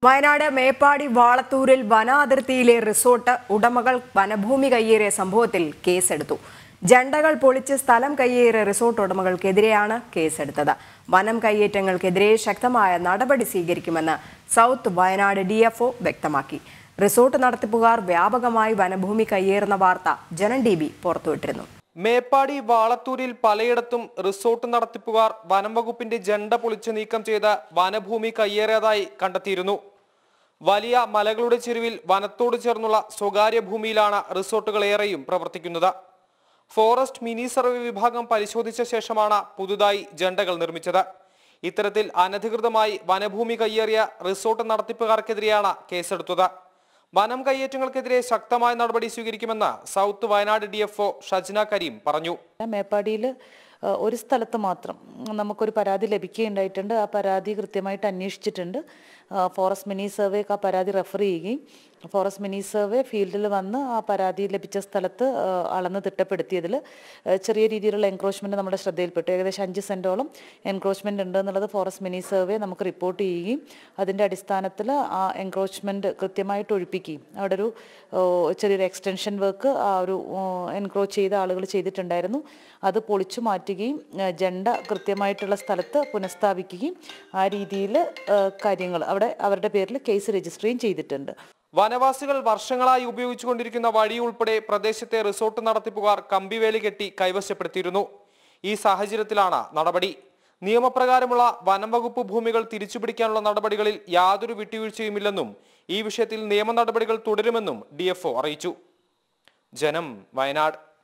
വയനാട് മേപ്പാടി വാളത്തൂരിൽ വനാതിർത്തിയിലെ റിസോർട്ട് ഉടമകൾ വനഭൂമി കയ്യേറിയ സംഭവത്തിൽ കേസെടുത്തു ജണ്ടകൾ പൊളിച്ച് സ്ഥലം കയ്യേറിയ റിസോർട്ട് ഉടമകൾക്കെതിരെയാണ് കേസെടുത്തത് വനം കയ്യേറ്റങ്ങൾക്കെതിരെ ശക്തമായ നടപടി സ്വീകരിക്കുമെന്ന് സൗത്ത് വയനാട് ഡി വ്യക്തമാക്കി റിസോർട്ട് നടത്തിപ്പുകാർ വ്യാപകമായി വനഭൂമി കയ്യേറുന്ന വാർത്ത ജനം ടി ബി പുറത്തുവിട്ടിരുന്നു മേപ്പാടി വാളത്തൂരിൽ പലയിടത്തും റിസോർട്ട് നടത്തിപ്പുകാർ വനം വകുപ്പിന്റെ ജണ്ട പൊളിച്ചു നീക്കം ചെയ്ത് വനഭൂമി കയ്യേറിയതായി കണ്ടെത്തിയിരുന്നു വലിയ മലകളുടെ ചെരുവിൽ വനത്തോട് ചേർന്നുള്ള സ്വകാര്യ ഭൂമിയിലാണ് റിസോർട്ടുകൾ ഏറെയും പ്രവർത്തിക്കുന്നത് ഫോറസ്റ്റ് മിനി സർവേ വിഭാഗം പരിശോധിച്ച ശേഷമാണ് പുതുതായി ജണ്ടകൾ നിർമ്മിച്ചത് ഇത്തരത്തിൽ അനധികൃതമായി വനഭൂമി കയ്യേറിയ റിസോർട്ട് നടത്തിപ്പുകാർക്കെതിരെയാണ് കേസെടുത്തത് വനം കയ്യേറ്റങ്ങൾക്കെതിരെ ശക്തമായ നടപടി സ്വീകരിക്കുമെന്ന് south Wayanad D F Shajna Kareem പറഞ്ഞു മേപ്പാടിയിൽ ഒരു സ്ഥലത്ത് മാത്രം നമുക്കൊരു പരാതി ലഭിക്കുകയുണ്ടായിട്ടുണ്ട് ആ പരാതി കൃത്യമായിട്ട് അന്വേഷിച്ചിട്ടുണ്ട് ആ, ഫോറസ്റ്റ് മിനി സർവേക്ക് ആ പരാതി റെഫർ ചെയ്യുകയും ഫോറസ്റ്റ് മിനി സർവേ ഫീൽഡിൽ വന്ന് ആ പരാതി ലഭിച്ച സ്ഥലത്ത് ആ, അളന്ന് തിട്ടപ്പെടുത്തിയതിൽ ആ, ചെറിയ രീതിയിലുള്ള എൻക്രോച്ച്മെന്റ് നമ്മുടെ ശ്രദ്ധയിൽപ്പെട്ടു ഏകദേശം അഞ്ച് സെന്റോളം എൻക്രോച്ച്മെന്റ് ഉണ്ട് എന്നുള്ളത് ഫോറസ്റ്റ് മിനി സർവേ നമുക്ക് റിപ്പോർട്ട് ചെയ്യുകയും അതിന്റെ അടിസ്ഥാനത്തിൽ ആ എൻക്രോച്ച്മെന്റ് കൃത്യമായിട്ട് ഒഴിപ്പിക്കുകയും അവിടെ ഒരു ഓ, ചെറിയൊരു എക്സ്റ്റൻഷൻ വർക്ക് ആ ഒരു എൻക്രോച്ച് ചെയ്ത ആളുകൾ ചെയ്തിട്ടുണ്ടായിരുന്നു അത് പൊളിച്ചു മാറ്റുകയും ആ, ജണ്ട കൃത്യമായിട്ടുള്ള സ്ഥലത്ത് പുനഃസ്ഥാപിക്കുകയും ആ രീതിയിൽ കാര്യങ്ങൾ അവിടെ അവരുടെ പേരിൽ കേസ് രജിസ്റ്ററുകയും ചെയ്തിട്ടുണ്ട് വനവാസികൾ വർഷങ്ങളായി ഉപയോഗിച്ചുകൊണ്ടിരിക്കുന്ന വഴി ഉൾപ്പെടെ പ്രദേശത്തെ റിസോർട്ട് നടത്തിപ്പുകാർ കമ്പിവേലി കെട്ടി കൈവശപ്പെടുത്തിയിരുന്നു ഈ സാഹചര്യത്തിലാണ് നടപടി നിയമപ്രകാരമുള്ള വനം വകുപ്പ് ഭൂമികൾ തിരിച്ചുപിടിക്കാനുള്ള നടപടികളിൽ യാതൊരു വിട്ടുവീഴ്ചയുമില്ലെന്നും ഈ വിഷയത്തിൽ നിയമ നടപടികൾ തുടരുമെന്നും ഡി അറിയിച്ചു ജനം വയനാട്